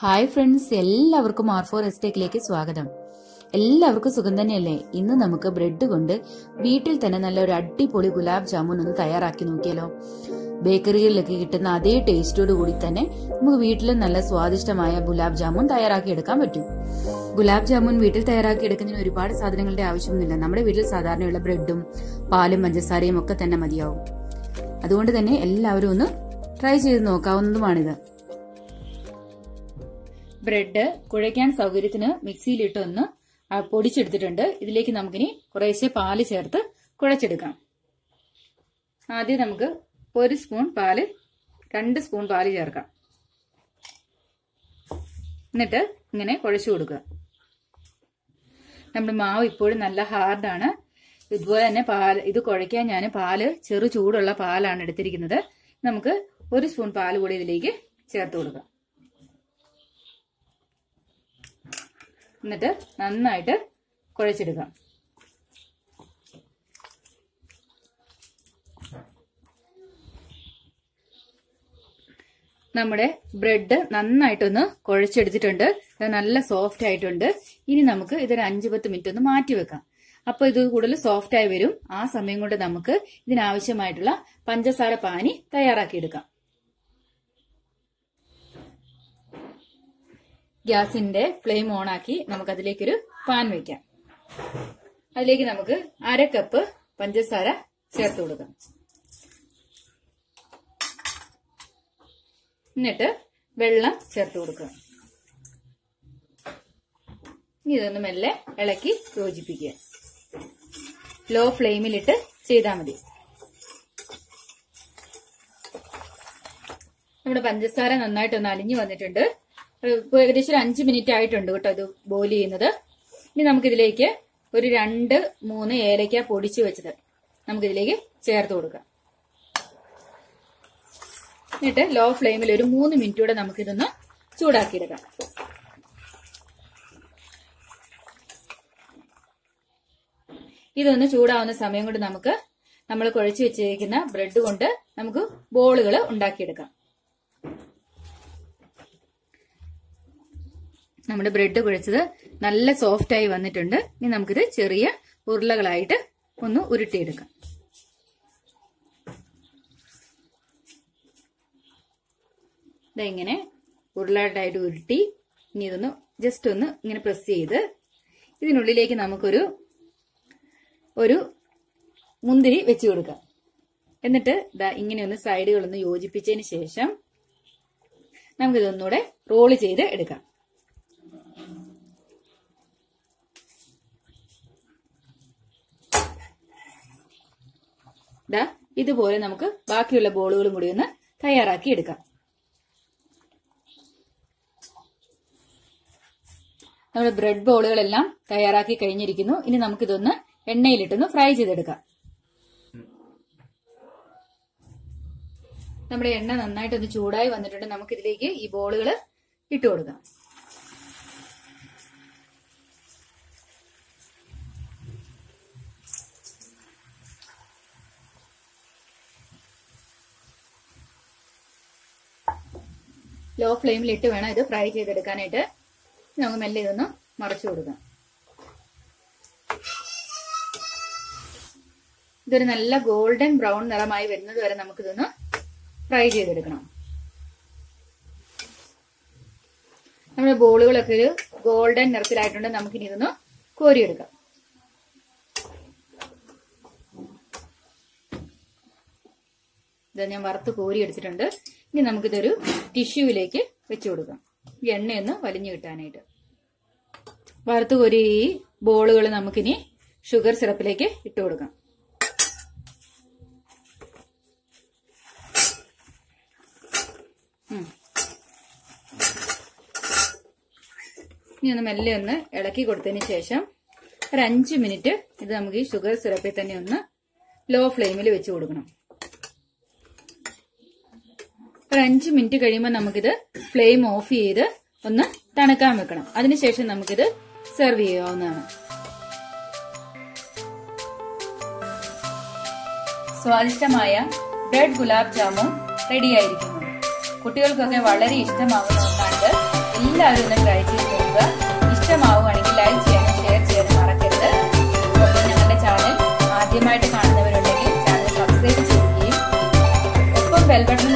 Hi friends എല്ലാവർക്കും R four എസ്റ്റേക്കിലേക്ക് സ്വാഗതം എല്ലാവർക്കും സുഖം തന്നെയല്ലേ ഇന്ന് നമുക്ക് ബ്രെഡ് കൊണ്ട് വീട്ടിൽ തന്നെ നല്ല ഒരു അടിപൊളി ഗുലാബ് ജാമുൻ ഒന്ന് തയ്യാറാക്കി നോക്കിയാലോ ബേക്കറികളിലൊക്കെ കിട്ടുന്ന അതേ ടേസ്റ്റോട് കൂടി തന്നെ നമുക്ക് വീട്ടിലും നല്ല സ്വാദിഷ്ടമായ ഗുലാബ് ജാമുൻ തയ്യാറാക്കി എടുക്കാൻ പറ്റും ഗുലാബ് ജാമുൻ വീട്ടിൽ തയ്യാറാക്കി എടുക്കുന്നതിന് ഒരുപാട് സാധനങ്ങളുടെ ആവശ്യമൊന്നുമില്ല നമ്മുടെ വീട്ടിൽ സാധാരണയുള്ള ബ്രെഡും പാലും പഞ്ചസാരയും ഒക്കെ തന്നെ മതിയാവും അതുകൊണ്ട് തന്നെ എല്ലാവരും ഒന്ന് ട്രൈ ചെയ്ത് നോക്കാവുന്നതുമാണിത് ബ്രെഡ് കുഴയ്ക്കാൻ സൗകര്യത്തിന് മിക്സിയിലിട്ട് ഒന്ന് ആ, പൊടിച്ചെടുത്തിട്ടുണ്ട് ഇതിലേക്ക് നമുക്കിനി കുറേശ്ശെ പാല് ചേർത്ത് കുഴച്ചെടുക്കാം ആദ്യം നമുക്ക് ഒരു സ്പൂൺ പാല് രണ്ട് സ്പൂൺ പാല് ചേർക്കാം എന്നിട്ട് ഇങ്ങനെ കുഴച്ചു കൊടുക്കുക നമ്മുടെ മാവ് ഇപ്പോഴും നല്ല ഹാർഡാണ് ഇതുപോലെ തന്നെ പാല് ഇത് കുഴയ്ക്കാൻ ഞാൻ പാല് ചെറു ചൂടുള്ള പാലാണ് എടുത്തിരിക്കുന്നത് നമുക്ക് ഒരു സ്പൂൺ പാല് കൂടി ഇതിലേക്ക് ചേർത്ത് കൊടുക്കാം എന്നിട്ട് നന്നായിട്ട് കുഴച്ചെടുക്കാം നമ്മുടെ ബ്രെഡ് നന്നായിട്ടൊന്ന് കുഴച്ചെടുത്തിട്ടുണ്ട് ഇത് നല്ല സോഫ്റ്റ് ആയിട്ടുണ്ട് ഇനി നമുക്ക് ഇതൊരു അഞ്ച് പത്ത് മിനിറ്റ് ഒന്ന് മാറ്റി വെക്കാം അപ്പൊ ഇത് കൂടുതൽ സോഫ്റ്റ് ആയി വരും ആ സമയം കൊണ്ട് നമുക്ക് ഇതിനാവശ്യമായിട്ടുള്ള പഞ്ചസാര പാനി തയ്യാറാക്കിയെടുക്കാം ഗ്യാസിന്റെ ഫ്ലെയിം ഓൺ ആക്കി നമുക്ക് അതിലേക്കൊരു പാൻ വെക്കാം അതിലേക്ക് നമുക്ക് അര കപ്പ് പഞ്ചസാര ചേർത്ത് കൊടുക്കാം എന്നിട്ട് വെള്ളം ചേർത്ത് കൊടുക്കുക ഇനി ഇതൊന്ന് മെല്ലെ ഇളക്കി യോജിപ്പിക്കുക ലോ ഫ്ലെയിമിലിട്ട് ചെയ്താൽ മതി നമ്മുടെ പഞ്ചസാര നന്നായിട്ടൊന്ന് അലിഞ്ഞു വന്നിട്ടുണ്ട് ഇപ്പൊ ഏകദേശം ഒരു അഞ്ച് മിനിറ്റ് ആയിട്ടുണ്ട് കേട്ടോ ഇത് ബോയിൽ ചെയ്യുന്നത് ഇനി നമുക്കിതിലേക്ക് ഒരു രണ്ട് മൂന്ന് ഏലക്ക പൊടിച്ചു വെച്ചത് നമുക്കിതിലേക്ക് ചേർത്ത് കൊടുക്കാം എന്നിട്ട് ലോ ഫ്ലെയിമിൽ ഒരു മൂന്ന് മിനിറ്റ് കൂടെ നമുക്കിതൊന്ന് ചൂടാക്കിയെടുക്കാം ഇതൊന്ന് ചൂടാവുന്ന സമയം കൊണ്ട് നമുക്ക് നമ്മൾ കുഴച്ച് വെച്ചിരിക്കുന്ന ബ്രെഡ് കൊണ്ട് നമുക്ക് ബോളുകൾ ഉണ്ടാക്കിയെടുക്കാം നമ്മുടെ ബ്രെഡ് കുഴച്ചത് നല്ല സോഫ്റ്റ് ആയി വന്നിട്ടുണ്ട് ഇനി നമുക്കിത് ചെറിയ ഉരുളകളായിട്ട് ഒന്ന് ഉരുട്ടിയെടുക്കാം ഇതെങ്ങനെ ഉരുളായിട്ടായിട്ട് ഉരുട്ടി ഇനി ഇതൊന്ന് ജസ്റ്റ് ഒന്ന് ഇങ്ങനെ പ്രസ് ചെയ്ത് ഇതിനുള്ളിലേക്ക് നമുക്കൊരു ഒരു മുന്തിരി വെച്ചു കൊടുക്കാം എന്നിട്ട് ദാ ഇങ്ങനെ ഒന്ന് സൈഡുകളൊന്ന് യോജിപ്പിച്ചതിന് ശേഷം നമുക്കിതൊന്നുകൂടെ റോള് ചെയ്ത് എടുക്കാം ദാ ഇതുപോലെ നമുക്ക് ബാക്കിയുള്ള ബോളുകളും കൂടി ഒന്ന് തയ്യാറാക്കി എടുക്കാം നമ്മുടെ ബ്രെഡ് ബോളുകളെല്ലാം തയ്യാറാക്കി കഴിഞ്ഞിരിക്കുന്നു ഇനി നമുക്കിതൊന്ന് എണ്ണയിലിട്ടൊന്ന് ഫ്രൈ ചെയ്തെടുക്കാം നമ്മുടെ എണ്ണ നന്നായിട്ടൊന്ന് ചൂടായി വന്നിട്ടുണ്ട് നമുക്കിതിലേക്ക് ഈ ബോളുകൾ ഇട്ട് കൊടുക്കാം ലോ ഫ്ലെയിമിൽ ഇട്ട് വേണം ഇത് ഫ്രൈ ചെയ്തെടുക്കാനായിട്ട് നമുക്ക് മെല്ലെ ഇതൊന്ന് മറച്ചു കൊടുക്കാം ഇതൊരു നല്ല ഗോൾഡൻ ബ്രൗൺ നിറമായി വരുന്നത് വരെ നമുക്കിതൊന്ന് ഫ്രൈ ചെയ്തെടുക്കണം നമ്മുടെ ബോളുകളൊക്കെ ഒരു ഗോൾഡൻ നിറത്തിലായിട്ടുണ്ട് നമുക്കിനി ഇതൊന്ന് കോരിയെടുക്കാം ഇത് ഞാൻ വറുത്ത് കോരി എടുത്തിട്ടുണ്ട് ഇനി നമുക്കിതൊരു ടിഷ്യൂവിലേക്ക് വെച്ചു കൊടുക്കാം ഈ എണ്ണയൊന്ന് വലിഞ്ഞു കിട്ടാനായിട്ട് വറുത്ത് കോരി ഈ ബോളുകൾ നമുക്കിനി ഷുഗർ സിറപ്പിലേക്ക് ഇട്ട് കൊടുക്കാം ഉം. ഇനി ഒന്ന് മെല്ലെ ഒന്ന് ഇളക്കി കൊടുത്തതിന് ശേഷം ഒരു അഞ്ച് മിനിറ്റ് ഇത് നമുക്ക് ഈ ഷുഗർ സിറപ്പിൽ തന്നെ ഒന്ന് ലോ ഫ്ലെയിമിൽ വെച്ച് കൊടുക്കണം ഒരു അഞ്ച് മിനിറ്റ് കഴിയുമ്പോൾ നമുക്കിത് ഫ്ലെയിം ഓഫ് ചെയ്ത് ഒന്ന് തണുക്കാൻ വെക്കണം അതിനുശേഷം നമുക്കിത് സെർവ് ചെയ്യാവുന്നതാണ് സ്വാദിഷ്ടമായ ബ്രെഡ് ഗുലാബ് ജാമുൻ റെഡിയായിരിക്കുന്നു കുട്ടികൾക്കൊക്കെ വളരെ ഇഷ്ടമാകുന്ന ഒന്നാണിത് എല്ലാ എല്ലാവരും ഒന്ന് ട്രൈ ചെയ്ത് നോക്കുക ഇഷ്ടമാവുകയാണെങ്കിൽ ലൈക്ക് ചെയ്യാനും ഷെയർ ചെയ്യാനും മറക്കരുത് ഒപ്പം ഞങ്ങളുടെ ചാനൽ ആദ്യമായിട്ട് കാണുന്നവരുണ്ടെങ്കിൽ ചാനൽ സബ്സ്ക്രൈബ് ചെയ്യുകയും ഒപ്പം ബെൽ ബട്ടൺ